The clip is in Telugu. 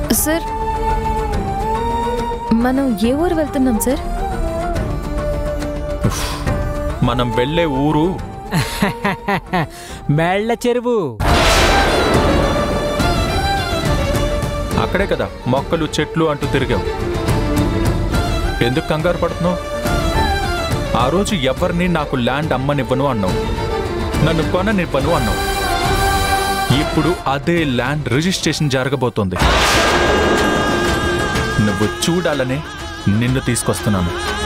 సార్ మనం ఏ ఊరు వెళ్తున్నాం సార్ మనం వెళ్ళే ఊరు మేళ్ల చెరువు అక్కడే కదా మొక్కలు చెట్లు అంటూ తిరిగావు ఎందుకు కంగారు పడుతున్నావు ఆ రోజు ఎవరిని నాకు ల్యాండ్ అమ్మనివ్వను అన్నావు నన్ను కొననివ్వను అన్నావు ఇప్పుడు అదే ల్యాండ్ రిజిస్ట్రేషన్ జరగబోతోంది నువ్వు చూడాలనే నిన్ను తీసుకొస్తున్నాను